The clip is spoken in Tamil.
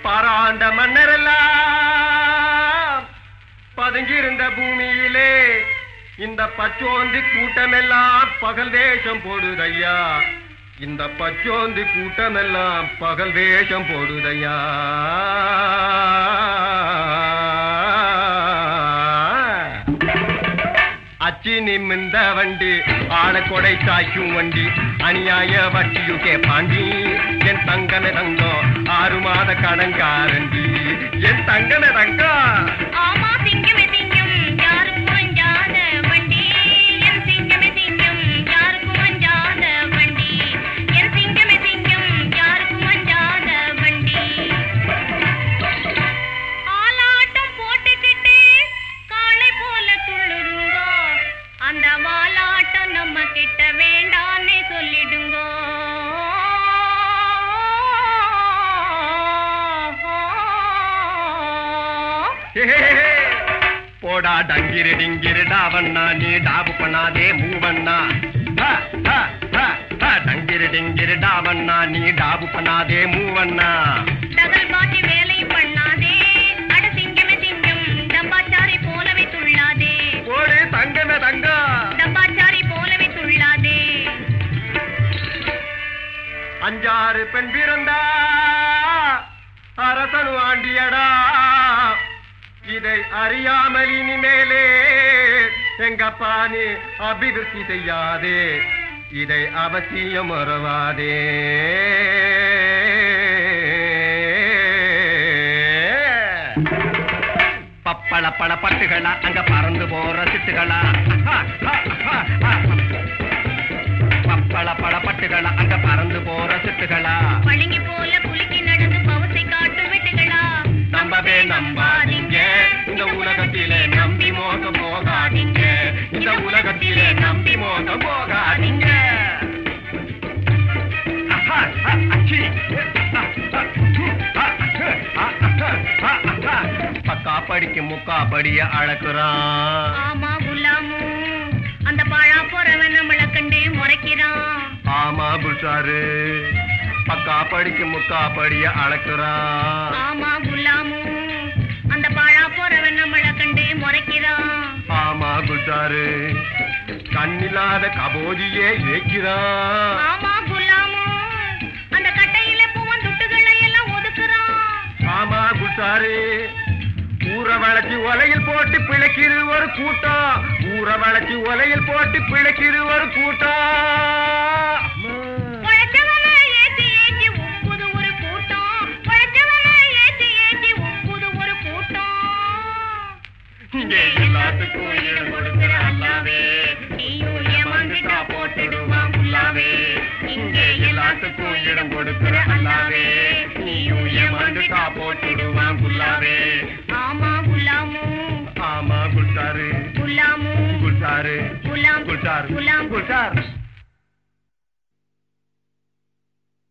பாராண்ட மன்னரெல்லாம் பதுங்கியிருந்த பூமியிலே இந்த பச்சோந்தி கூட்டமெல்லாம் பகல் வேஷம் போடுதையா இந்த பச்சோந்தி கூட்டமெல்லாம் பகல் வேஷம் போடுதையா அச்சி நிமிந்த வண்டி ஆளக்கொடை சாய்க்கும் வண்டி அநியாய வட்டியுக்கே பாண்டி என் தங்கன தங்கம் ஆறு மாத கடங்காரண்டி என் தங்கன தங்கம் ஆமா சிங்கமே சிங்கம் யாருக்கும் அஞ்சாத வண்டி என் சிங்கமே சிங்கம் யாருக்கும் அஞ்சாத வண்டி என் சிங்கமே சிங்கம் யாருக்கும் அஞ்சாத வண்டி ஆலாட்டம் போட்டுக்கிட்டு காளை போல துள்ளுதுங்கோ அந்த வாலாட்டம் நம்ம கிட்ட வேண்டான்னு சொல்லிடுங்கோ ஹேஹேஹே. போடா டங்கிரு டிங்கிரு டாவண்ணா நீ டாபு பண்ணாதே மூவண்ணா ஹ, ஹ, ஹ, ஹ. டங்கிரு டிங்கிரு டாவண்ணா நீ டாபு பண்ணாதே மூவண்ணா டகல் பாட்டி வேலை பண்ணாதே அட சிங்கமே சிங்கம் டப்பாச்சாரி போலவே துள்ளாதே போடு தங்கமே தங்கம் டப்பாச்சாரி போலவே துள்ளாதே அஞ்சாறு பெண் பிறந்தா அரசனு ஆண்டியடா இதை அறியாமல் இனிமேலே எங்கப்பா நீ அபிவிருத்தி செய்யாதே இதை அவசியம் மறவாதே பப்பள பல பட்டுகளா அங்க பறந்து போற சிட்டுகளா ஹா, ஹா, ஹா, ஹா. பப்பள பல பட்டுகளா அங்க பறந்து போற சிட்டுகளா பழுங்கி போல குலுக்கி நடந்து பவசை காட்டும் வெட்டுகளா நம்பவே நம்பாதீங்க இந்த உலகத்திலே நம்பி மோசம் போகாதீங்க இந்த உலகத்திலே நம்பி மோசம் போகாதீங்க அஹா, அ, அச்சி. அ, அ, து, அ, அ, அ, அ, அ, அ. பக்கா படிக்கு முக்கா படிய அழகுறான் ஆமா குலாமு அந்த பழா போறவன் நம்மள கண்டு முறைக்கிறான் ஆமா புஷாரு பக்கா படிக்கு முக்கா படிய அழகுறான் ஆமா குலாமு அந்த பழா போறவன் நம்மள கண்டு முறைக்கிறான் ஆமா குட்டாரு கண்ணில்லாத கபோதியே ஏக்கிறான் ஆமா குலாமு அந்த கட்டையில பூவன் துட்டுகளை எல்லாம் ஒதுக்குறான் ஆமா குட்டாரு ஊற வளைச்சு ஒலையில் போட்டு பிழைக்கிறு ஒரு கூட்டம் ஊற வளைச்சு ஒலையில் போட்டு பிழைக்கிறு ஒரு கூட்டம் உழைச்சவன ஏத்தி ஏத்தி உப்புது ஒரு கூட்டம் உழைச்சவன ஏத்தி ஏத்தி உப்புது ஒரு கூட்டம் இங்கே எல்லாத்துக்கும் ஈடு கொடுக்கிற அல்லாவே நீயும் ஏமாந்துட்டா போட்டுடுவான் புல்லாவே இங்கே எல்லாத்துக்கும் இடம் கொடுக்கிற அல்லாவே நீயும் ஏமாந்துட்டா போட்டுடுவான் புல்லாவே ஆமா குலாமு ஆமா குட்டாரு குலாமு குட்டாரு குலாம் குட்டார் குலாம் குட்டார்